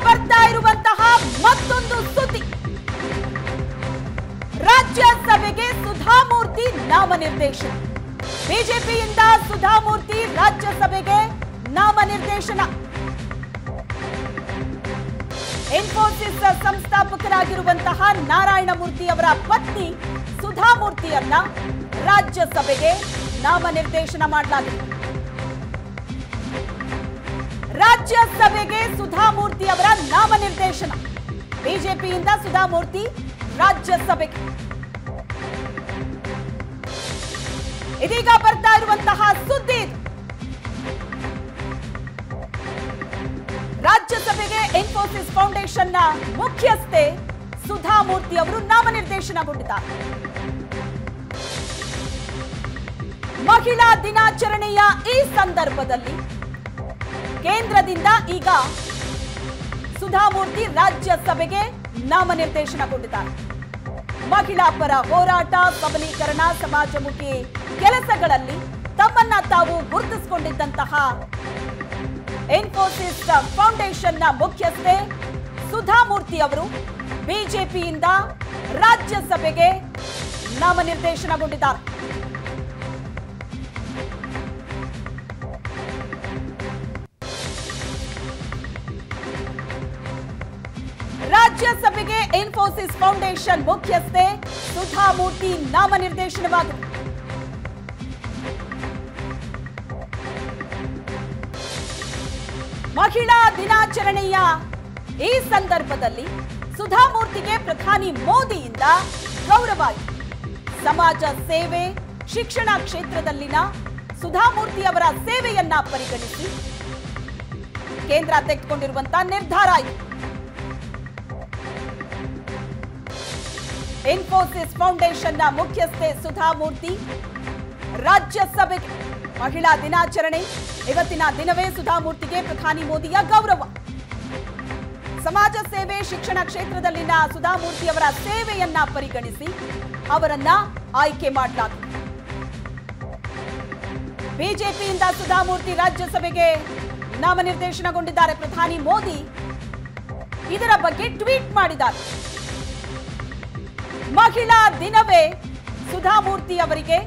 ಬರ್ತಾ ಇರುವಂತಹ ಮತ್ತೊಂದು ಸುದ್ದಿ ರಾಜ್ಯಸಭೆಗೆ ಸುಧಾಮೂರ್ತಿ ನಾಮನಿರ್ದೇಶನ ಬಿಜೆಪಿಯಿಂದ ಸುಧಾಮೂರ್ತಿ ರಾಜ್ಯಸಭೆಗೆ ನಾಮನಿರ್ದೇಶನ ಇನ್ಫೋಸಿಸ್ ಸಂಸ್ಥಾಪಕರಾಗಿರುವಂತಹ ನಾರಾಯಣಮೂರ್ತಿ ಅವರ ಪತ್ನಿ ಸುಧಾಮೂರ್ತಿಯನ್ನ ರಾಜ್ಯಸಭೆಗೆ ನಾಮನಿರ್ದೇಶನ ಮಾಡಲಾಗಿದೆ ರಾಜ್ಯಸಭೆಗೆ ಸುಧಾಮೂರ್ತಿ ಅವರ ನಾಮನಿರ್ದೇಶನ ಬಿಜೆಪಿಯಿಂದ ಸುಧಾಮೂರ್ತಿ ರಾಜ್ಯಸಭೆಗೆ ಇದೀಗ ಬರ್ತಾ ಇರುವಂತಹ ಸುದ್ದಿ ಇದು. ರಾಜ್ಯಸಭೆಗೆ ಇನ್ಫೋಸಿಸ್ ಫೌಂಡೇಶನ್ನ ಮುಖ್ಯಸ್ಥೆ ಸುಧಾಮೂರ್ತಿ ಅವರು ನಾಮನಿರ್ದೇಶನಗೊಂಡಿದ್ದಾರೆ ಮಹಿಳಾ ದಿನಾಚರಣೆಯ ಈ ಸಂದರ್ಭದಲ್ಲಿ ಕೇಂದ್ರದಿಂದ ಈಗ ಸುಧಾಮೂರ್ತಿ ರಾಜ್ಯಸಭೆಗೆ ನಾಮನಿರ್ದೇಶನಗೊಂಡಿದ್ದಾರೆ ಮಹಿಳಾ ಪರ ಹೋರಾಟ ಸಬಲೀಕರಣ ಸಮಾಜಮುಖಿ ಕೆಲಸಗಳಲ್ಲಿ ತಮ್ಮನ್ನ ತಾವು ಗುರುತಿಸಿಕೊಂಡಿದ್ದಂತಹ ಇನ್ಫೋಸಿಸ್ ಫೌಂಡೇಶನ್ನ ಮುಖ್ಯಸ್ಥೆ ಸುಧಾಮೂರ್ತಿ ಅವರು ಬಿಜೆಪಿಯಿಂದ ರಾಜ್ಯಸಭೆಗೆ ನಾಮನಿರ್ದೇಶನಗೊಂಡಿದ್ದಾರೆ ರಾಜ್ಯಸಭೆಗೆ ಇನ್ಫೋಸಿಸ್ ಫೌಂಡೇಶನ್ ಮುಖ್ಯಸ್ಥೆ ಸುಧಾಮೂರ್ತಿ ನಾಮನಿರ್ದೇಶನವಾಗಿದೆ ಮಹಿಳಾ ದಿನಾಚರಣೆಯ ಈ ಸಂದರ್ಭದಲ್ಲಿ ಸುಧಾಮೂರ್ತಿಗೆ ಪ್ರಧಾನಿ ಮೋದಿಯಿಂದ ಗೌರವ ಇದೆ. ಸಮಾಜ ಸೇವೆ ಶಿಕ್ಷಣ ಕ್ಷೇತ್ರದಲ್ಲಿನ ಸುಧಾಮೂರ್ತಿ ಅವರ ಸೇವೆಯನ್ನ ಪರಿಗಣಿಸಿ ಕೇಂದ್ರ ತೆಗೆದುಕೊಂಡಿರುವಂತಹ ನಿರ್ಧಾರ ಇದು ಇನ್ಫೋಸಿಸ್ ಫೌಂಡೇಶನ್ನ ಮುಖ್ಯಸ್ಥೆ ಸುಧಾಮೂರ್ತಿ ರಾಜ್ಯಸಭೆಗೆ ಮಹಿಳಾ ದಿನಾಚರಣೆ ಇವತ್ತಿನ ದಿನವೇ ಸುಧಾಮೂರ್ತಿಗೆ ಪ್ರಧಾನಿ ಮೋದಿಯ ಗೌರವ ಸಮಾಜ ಸೇವೆ ಶಿಕ್ಷಣ ಕ್ಷೇತ್ರದಲ್ಲಿನ ಸುಧಾಮೂರ್ತಿ ಅವರ ಸೇವೆಯನ್ನ ಪರಿಗಣಿಸಿ ಅವರನ್ನ ಆಯ್ಕೆ ಮಾಡಲಾಗಿದೆ ಬಿಜೆಪಿಯಿಂದ ಸುಧಾಮೂರ್ತಿ ರಾಜ್ಯಸಭೆಗೆ ನಾಮನಿರ್ದೇಶನಗೊಂಡಿದ್ದಾರೆ ಪ್ರಧಾನಿ ಮೋದಿ ಇದರ ಬಗ್ಗೆ ಟ್ವೀಟ್ ಮಾಡಿದ್ದಾರೆ ಮಹಿಳಾ ದಿನವೇ ಸುಧಾಮೂರ್ತಿ ಅವರಿಗೆ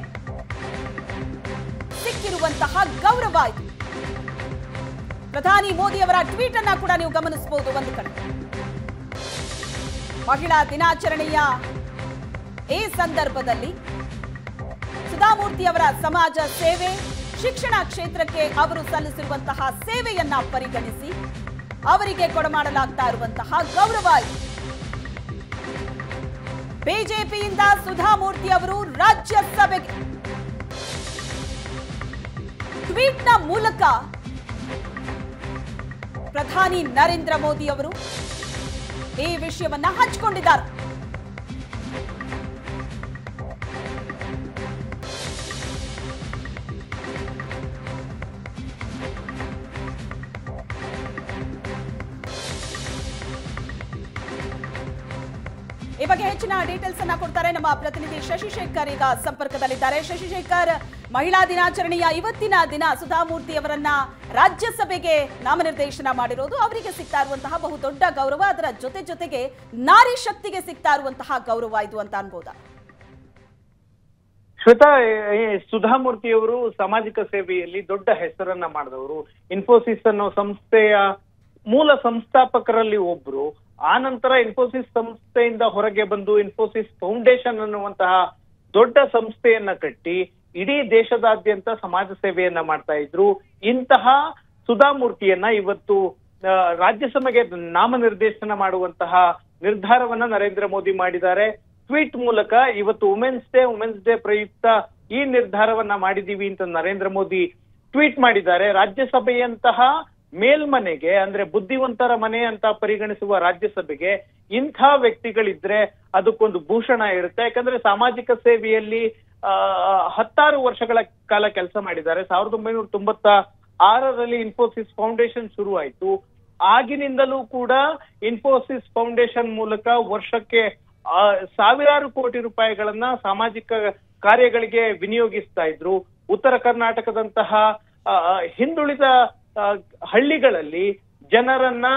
ಸಿಕ್ಕಿರುವಂತಹ ಗೌರವ ಇದು ಪ್ರಧಾನಿ ಮೋದಿ ಅವರ ಟ್ವೀಟ್ ಅನ್ನ ಕೂಡ ನೀವು ಗಮನಿಸಬಹುದು ಒಂದು ಕಡೆ ಮಹಿಳಾ ದಿನಾಚರಣೆಯ ಈ ಸಂದರ್ಭದಲ್ಲಿ ಸುಧಾಮೂರ್ತಿ ಅವರ ಸಮಾಜ ಸೇವೆ ಶಿಕ್ಷಣ ಕ್ಷೇತ್ರಕ್ಕೆ ಅವರು ಸಲ್ಲಿಸಿರುವಂತಹ ಸೇವೆಯನ್ನ ಪರಿಗಣಿಸಿ ಅವರಿಗೆ ಕೊಡಮಾಡಲಾಗ್ತಾ ಇರುವಂತಹ ಗೌರವ ಇದು ಬಿಜೆಪಿಯಿಂದ ಸುಧಾಮೂರ್ತಿ ಅವರು ರಾಜ್ಯಸಭೆಗೆ ಟ್ವೀಟ್ನ ಮೂಲಕ ಪ್ರಧಾನಿ ನರೇಂದ್ರ ಮೋದಿ ಅವರು ಈ ವಿಷಯವನ್ನ ಹಂಚಿಕೊಂಡಿದ್ದಾರೆ ಈ ಬಗ್ಗೆ ಹೆಚ್ಚಿನ ಡೀಟೇಲ್ಸ್ ಅನ್ನ ಕೊಡ್ತಾರೆ ನಮ್ಮ ಪ್ರತಿನಿಧಿ ಶಶಿಶೇಖರ್ ಈಗ ಸಂಪರ್ಕದಲ್ಲಿದ್ದಾರೆ ಶಶಿಶೇಖರ್ ಮಹಿಳಾ ದಿನಾಚರಣೆಯ ಇವತ್ತಿನ ದಿನ ಸುಧಾಮೂರ್ತಿ ಅವರನ್ನ ರಾಜ್ಯಸಭೆಗೆ ನಾಮನಿರ್ದೇಶನ ಮಾಡಿರೋದು ಅವರಿಗೆ ಸಿಗ್ತಾ ಇರುವಂತಹ ಬಹು ದೊಡ್ಡ ಗೌರವ ಅದರ ಜೊತೆ ಜೊತೆಗೆ ನಾರಿ ಶಕ್ತಿಗೆ ಸಿಗ್ತಾ ಇರುವಂತಹ ಗೌರವ ಇದು ಅಂತ ಅನ್ಬೋದಾ ಶ್ವೇತಾ ಈ ಸುಧಾಮೂರ್ತಿಯವರು ಸಾಮಾಜಿಕ ಸೇವೆಯಲ್ಲಿ ದೊಡ್ಡ ಹೆಸರನ್ನ ಮಾಡಿದವರು ಇನ್ಫೋಸಿಸ್ ಅನ್ನೋ ಸಂಸ್ಥೆಯ ಮೂಲ ಸಂಸ್ಥಾಪಕರಲ್ಲಿ ಒಬ್ರು ಆ ನಂತರ ಇನ್ಫೋಸಿಸ್ ಸಂಸ್ಥೆಯಿಂದ ಹೊರಗೆ ಬಂದು ಇನ್ಫೋಸಿಸ್ ಫೌಂಡೇಶನ್ ಅನ್ನುವಂತಹ ದೊಡ್ಡ ಸಂಸ್ಥೆಯನ್ನ ಕಟ್ಟಿ ಇಡೀ ದೇಶದಾದ್ಯಂತ ಸಮಾಜ ಸೇವೆಯನ್ನ ಮಾಡ್ತಾ ಇದ್ರು ಇಂತಹ ಸುಧಾಮೂರ್ತಿಯನ್ನ ಇವತ್ತು ಆ, ರಾಜ್ಯಸಭೆಗೆ ನಾಮನಿರ್ದೇಶನ ಮಾಡುವಂತಹ ನಿರ್ಧಾರವನ್ನ ನರೇಂದ್ರ ಮೋದಿ ಮಾಡಿದ್ದಾರೆ ಟ್ವೀಟ್ ಮೂಲಕ ಇವತ್ತು ವುಮೆನ್ಸ್ ಡೇ ವುಮೆನ್ಸ್ ಡೇ ಪ್ರಯುಕ್ತ ಈ ನಿರ್ಧಾರವನ್ನ ಮಾಡಿದೀವಿ ಅಂತ ನರೇಂದ್ರ ಮೋದಿ ಟ್ವೀಟ್ ಮಾಡಿದ್ದಾರೆ ರಾಜ್ಯಸಭೆಯಂತಹ ಮೇಲ್ಮನೆಗೆ ಅಂದ್ರೆ ಬುದ್ಧಿವಂತರ ಮನೆ ಅಂತ ಪರಿಗಣಿಸುವ ರಾಜ್ಯಸಭೆಗೆ ಇಂಥ ವ್ಯಕ್ತಿಗಳಿದ್ರೆ ಅದಕ್ಕೊಂದು ಭೂಷಣ ಇರುತ್ತೆ ಯಾಕಂದ್ರೆ ಸಾಮಾಜಿಕ ಸೇವೆಯಲ್ಲಿ ಆ, ಹತ್ತಾರು ವರ್ಷಗಳ ಕಾಲ ಕೆಲಸ ಮಾಡಿದ್ದಾರೆ ಸಾವಿರದ ಒಂಬೈನೂರ ತೊಂಬತ್ತ ಆರರಲ್ಲಿ ಇನ್ಫೋಸಿಸ್ ಫೌಂಡೇಶನ್ ಶುರು ಆಯ್ತು ಆಗಿನಿಂದಲೂ ಕೂಡ ಇನ್ಫೋಸಿಸ್ ಫೌಂಡೇಶನ್ ಮೂಲಕ ವರ್ಷಕ್ಕೆ ಆ, ಸಾವಿರಾರು ಕೋಟಿ ರೂಪಾಯಿಗಳನ್ನ ಸಾಮಾಜಿಕ ಕಾರ್ಯಗಳಿಗೆ ವಿನಿಯೋಗಿಸ್ತಾ ಇದ್ರು ಉತ್ತರ ಕರ್ನಾಟಕದಂತಹ ಆ, ಹಿಂದುಳಿದ ಆ, ಹಳ್ಳಿಗಳಲ್ಲಿ ಜನರನ್ನ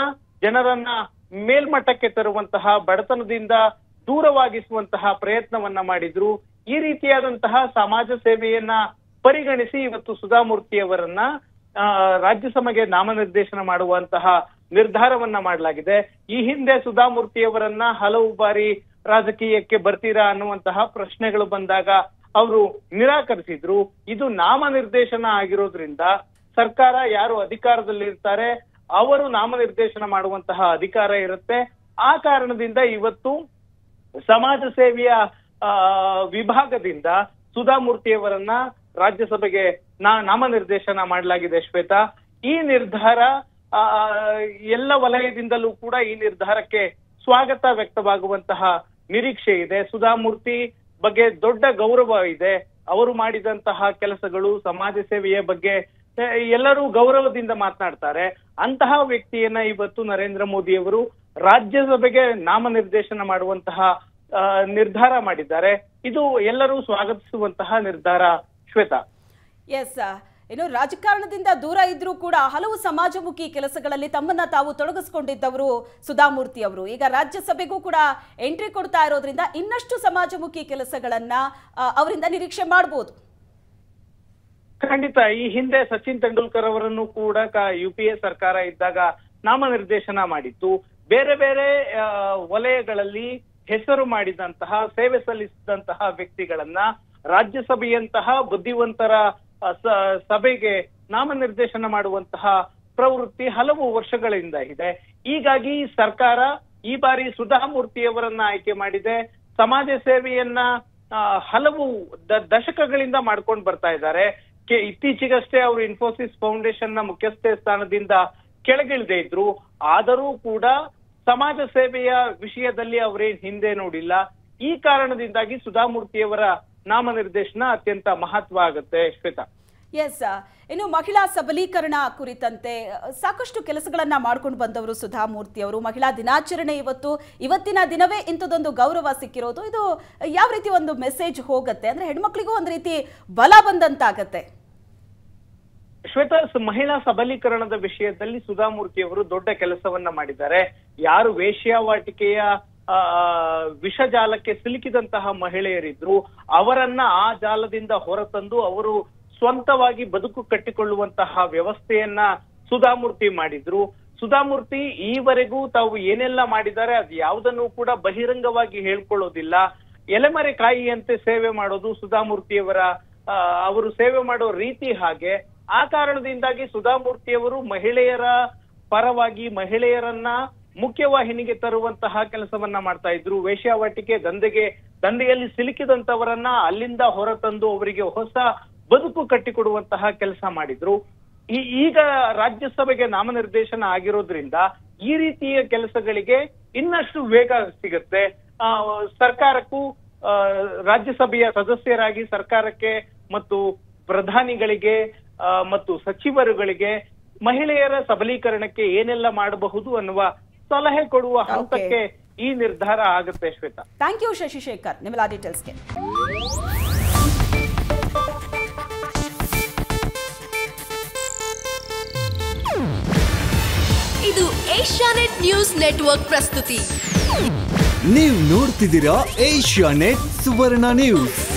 ಜನರನ್ನ ಮೇಲ್ಮಟ್ಟಕ್ಕೆ ತರುವಂತಹ ಬಡತನದಿಂದ ದೂರವಾಗಿಸುವಂತಹ ಪ್ರಯತ್ನವನ್ನ ಮಾಡಿದ್ರು ಈ ರೀತಿಯಾದಂತಹ ಸಮಾಜ ಸೇವೆಯನ್ನ ಪರಿಗಣಿಸಿ ಇವತ್ತು ಸುಧಾಮೂರ್ತಿ ಅವರನ್ನ ಆ, ರಾಜ್ಯಸಭೆಗೆ ನಾಮನಿರ್ದೇಶನ ಮಾಡುವಂತಹ ನಿರ್ಧಾರವನ್ನ ಮಾಡಲಾಗಿದೆ ಈ ಹಿಂದೆ ಸುಧಾಮೂರ್ತಿ ಅವರನ್ನ ಹಲವು ಬಾರಿ ರಾಜಕೀಯಕ್ಕೆ ಬರ್ತೀರಾ ಅನ್ನುವಂತಹ ಪ್ರಶ್ನೆಗಳು ಬಂದಾಗ ಅವರು ನಿರಾಕರಿಸಿದ್ರು ಇದು ನಾಮನಿರ್ದೇಶನ ಆಗಿರೋದ್ರಿಂದ ಸರ್ಕಾರ ಯಾರು ಅಧಿಕಾರದಲ್ಲಿರ್ತಾರೆ ಅವರು ನಾಮನಿರ್ದೇಶನ ಮಾಡುವಂತಹ ಅಧಿಕಾರ ಇರುತ್ತೆ ಆ ಕಾರಣದಿಂದ ಇವತ್ತು ಸಮಾಜ ಸೇವೆಯ ಆ, ವಿಭಾಗದಿಂದ ಸುಧಾಮೂರ್ತಿಯವರನ್ನ ರಾಜ್ಯಸಭೆಗೆ ನಾ ನಾಮನಿರ್ದೇಶನ ಮಾಡಲಾಗಿದೆ ಶ್ವೇತಾ ಈ ನಿರ್ಧಾರ ಆ, ಎಲ್ಲ ವಲಯದಿಂದಲೂ ಕೂಡ ಈ ನಿರ್ಧಾರಕ್ಕೆ ಸ್ವಾಗತ ವ್ಯಕ್ತವಾಗುವಂತಹ ನಿರೀಕ್ಷೆ ಇದೆ ಸುಧಾಮೂರ್ತಿ ಬಗ್ಗೆ ದೊಡ್ಡ ಗೌರವ ಇದೆ ಅವರು ಮಾಡಿದಂತಹ ಕೆಲಸಗಳು ಸಮಾಜ ಸೇವೆಯ ಬಗ್ಗೆ ಆ, ಎಲ್ಲರೂ ಗೌರವದಿಂದ ಮಾತನಾಡ್ತಾರೆ ಅಂತಹ ವ್ಯಕ್ತಿಯನ್ನ ಇವತ್ತು ನರೇಂದ್ರ ಮೋದಿ ಅವರು ರಾಜ್ಯಸಭೆಗೆ ನಾಮನಿರ್ದೇಶನ ಮಾಡುವಂತಹ ಆ, ನಿರ್ಧಾರ ಮಾಡಿದ್ದಾರೆ ಇದು ಎಲ್ಲರೂ ಸ್ವಾಗತಿಸುವಂತಹ ನಿರ್ಧಾರ ಶ್ವೇತಾ ಎಸ್ ಇನ್ನು ರಾಜಕಾರಣದಿಂದ ದೂರ ಇದ್ರೂ ಕೂಡ ಹಲವು ಸಮಾಜಮುಖಿ ಕೆಲಸಗಳಲ್ಲಿ ತಮ್ಮನ್ನ ತಾವು ತೊಡಗಿಸಿಕೊಂಡಿದ್ದವರು ಸುಧಾಮೂರ್ತಿ ಅವರು ಈಗ ರಾಜ್ಯಸಭೆಗೂ ಕೂಡ ಎಂಟ್ರಿ ಕೊಡ್ತಾ ಇರೋದ್ರಿಂದ ಇನ್ನಷ್ಟು ಸಮಾಜಮುಖಿ ಕೆಲಸಗಳನ್ನ ಆ, ಅವರಿಂದ ನಿರೀಕ್ಷೆ ಮಾಡಬಹುದು ಖಂಡಿತ ಈ ಹಿಂದೆ ಸಚಿನ್ ತೆಂಡೂಲ್ಕರ್ ಅವರನ್ನು ಕೂಡ ಯು ಪಿ ಎ ಸರ್ಕಾರ ಇದ್ದಾಗ ನಾಮನಿರ್ದೇಶನ ಮಾಡಿತ್ತು ಬೇರೆ ಬೇರೆ ಆ, ವಲಯಗಳಲ್ಲಿ ಹೆಸರು ಮಾಡಿದಂತಹ ಸೇವೆ ಸಲ್ಲಿಸಿದಂತಹ ವ್ಯಕ್ತಿಗಳನ್ನ ರಾಜ್ಯಸಭೆಯಂತಹ ಬುದ್ಧಿವಂತರ ಆ, ಸ- ಸಭೆಗೆ ನಾಮನಿರ್ದೇಶನ ಮಾಡುವಂತಹ ಪ್ರವೃತ್ತಿ ಹಲವು ವರ್ಷಗಳಿಂದ ಇದೆ ಹೀಗಾಗಿ ಸರ್ಕಾರ ಈ ಬಾರಿ ಸುಧಾಮೂರ್ತಿಯವರನ್ನ ಆಯ್ಕೆ ಮಾಡಿದೆ ಸಮಾಜ ಸೇವೆಯನ್ನ ಆ, ಹಲವು ದ- ದಶಕಗಳಿಂದ ಮಾಡ್ಕೊಂಡು ಬರ್ತಾ ಇದ್ದಾರೆ ಕೆ- ಇತ್ತೀಚೆಗಷ್ಟೇ ಅವರು ಇನ್ಫೋಸಿಸ್ ಫೌಂಡೇಶನ್ ನ ಮುಖ್ಯಸ್ಥೆ ಸ್ಥಾನದಿಂದ ಕೆಳಗಿಳಿದೇ ಇದ್ರು ಆದರೂ ಕೂಡ ಸಮಾಜ ಸೇವೆಯ ವಿಷಯದಲ್ಲಿ ಅವರೇನ್ ಹಿಂದೆ ನೋಡಿಲ್ಲ ಈ ಕಾರಣದಿಂದಾಗಿ ಸುಧಾಮೂರ್ತಿಯವರ ನಾಮನಿರ್ದೇಶನ ಅತ್ಯಂತ ಮಹತ್ವ ಆಗುತ್ತೆ ಶ್ವೇತಾ ಎಸ್ ಇನ್ನು ಮಹಿಳಾ ಸಬಲೀಕರಣ ಕುರಿತಂತೆ ಅ, ಸಾಕಷ್ಟು ಕೆಲಸಗಳನ್ನ ಮಾಡ್ಕೊಂಡು ಬಂದವರು ಸುಧಾಮೂರ್ತಿ ಅವರು ಮಹಿಳಾ ದಿನಾಚರಣೆ ಇವತ್ತು ಇವತ್ತಿನ ದಿನವೇ ಇಂಥದ್ದೊಂದು ಗೌರವ ಸಿಕ್ಕಿರೋದು ಇದು ಯಾವ ರೀತಿ ಒಂದು ಮೆಸೇಜ್ ಹೋಗುತ್ತೆ ಅಂದ್ರೆ ಹೆಣ್ಮಕ್ಳಿಗೂ ಒಂದು ರೀತಿ ಬಲ ಬಂದಂತಾಗತ್ತೆ ಶ್ವೇತಾ ಸ- ಮಹಿಳಾ ಸಬಲೀಕರಣದ ವಿಷಯದಲ್ಲಿ ಸುಧಾಮೂರ್ತಿ ಅವರು ದೊಡ್ಡ ಕೆಲಸವನ್ನ ಮಾಡಿದ್ದಾರೆ ಯಾರು ವೇಶ್ಯಾವಾಟಿಕೆಯ ಆ, ವಿಷಜಾಲಕ್ಕೆ ಸಿಲುಕಿದಂತಹ ಮಹಿಳೆಯರಿದ್ರು ಅವರನ್ನ ಆ ಜಾಲದಿಂದ ಹೊರತಂದು ಅವರು ಸ್ವಂತವಾಗಿ ಬದುಕು ಕಟ್ಟಿಕೊಳ್ಳುವಂತಹ ವ್ಯವಸ್ಥೆಯನ್ನ ಸುಧಾಮೂರ್ತಿ ಮಾಡಿದ್ರು ಸುಧಾಮೂರ್ತಿ ಈವರೆಗೂ ತಾವು ಏನೆಲ್ಲ ಮಾಡಿದ್ದಾರೆ ಅದು ಯಾವುದನ್ನು ಕೂಡ ಬಹಿರಂಗವಾಗಿ ಹೇಳ್ಕೊಳ್ಳೋದಿಲ್ಲ ಎಲೆಮರೆ ಕಾಯಿಯಂತೆ ಸೇವೆ ಮಾಡೋದು ಸುಧಾಮೂರ್ತಿಯವರ ಆ, ಅವರು ಸೇವೆ ಮಾಡೋ ರೀತಿ ಹಾಗೆ ಆ ಕಾರಣದಿಂದಾಗಿ ಸುಧಾಮೂರ್ತಿಯವರು ಮಹಿಳೆಯರ ಪರವಾಗಿ ಮಹಿಳೆಯರನ್ನ ಮುಖ್ಯವಾಹಿನಿಗೆ ತರುವಂತಹ ಕೆಲಸವನ್ನ ಮಾಡ್ತಾ ಇದ್ರು ವೇಶ್ಯಾವಾಟಿಕೆ ದಂಧೆಗೆ ದಂಧೆಯಲ್ಲಿ ಸಿಲುಕಿದಂತವರನ್ನ ಅಲ್ಲಿಂದ ಹೊರತಂದು ಅವರಿಗೆ ಹೊಸ ಬದುಕು ಕಟ್ಟಿಕೊಡುವಂತಹ ಕೆಲಸ ಮಾಡಿದ್ರು ಈ ಈಗ ರಾಜ್ಯಸಭೆಗೆ ನಾಮನಿರ್ದೇಶನ ಆಗಿರೋದ್ರಿಂದ ಈ ರೀತಿಯ ಕೆಲಸಗಳಿಗೆ ಇನ್ನಷ್ಟು ವೇಗ ಸಿಗುತ್ತೆ ಆ, ಸರ್ಕಾರಕ್ಕೂ ಆ, ರಾಜ್ಯಸಭೆಯ ಸದಸ್ಯರಾಗಿ ಸರ್ಕಾರಕ್ಕೆ ಮತ್ತು ಪ್ರಧಾನಿಗಳಿಗೆ ಆ, ಮತ್ತು ಸಚಿವರುಗಳಿಗೆ ಮಹಿಳೆಯರ ಸಬಲೀಕರಣಕ್ಕೆ ಏನೆಲ್ಲ ಮಾಡಬಹುದು ಅನ್ನುವ ಸಲಹೆ ಕೊಡುವ ಹಂತಕ್ಕೆ ಈ ನಿರ್ಧಾರ ಆಗುತ್ತೆ ಶ್ವೇತಾ ಥ್ಯಾಂಕ್ ಯು ಶಶಿಶೇಖರ್ ನಿಮ್ಮೆಲ್ಲ ಡೀಟೇಲ್ಸ್ಗೆ ಇದು ಏಷ್ಯಾನೆಟ್ ನ್ಯೂಸ್ ನೆಟ್ವರ್ಕ್ ಪ್ರಸ್ತುತಿ ನೀವು ನೋಡ್ತಿದ್ದೀರಾ ಏಷ್ಯಾ ನೆಟ್ ಸುವರ್ಣ ನ್ಯೂಸ್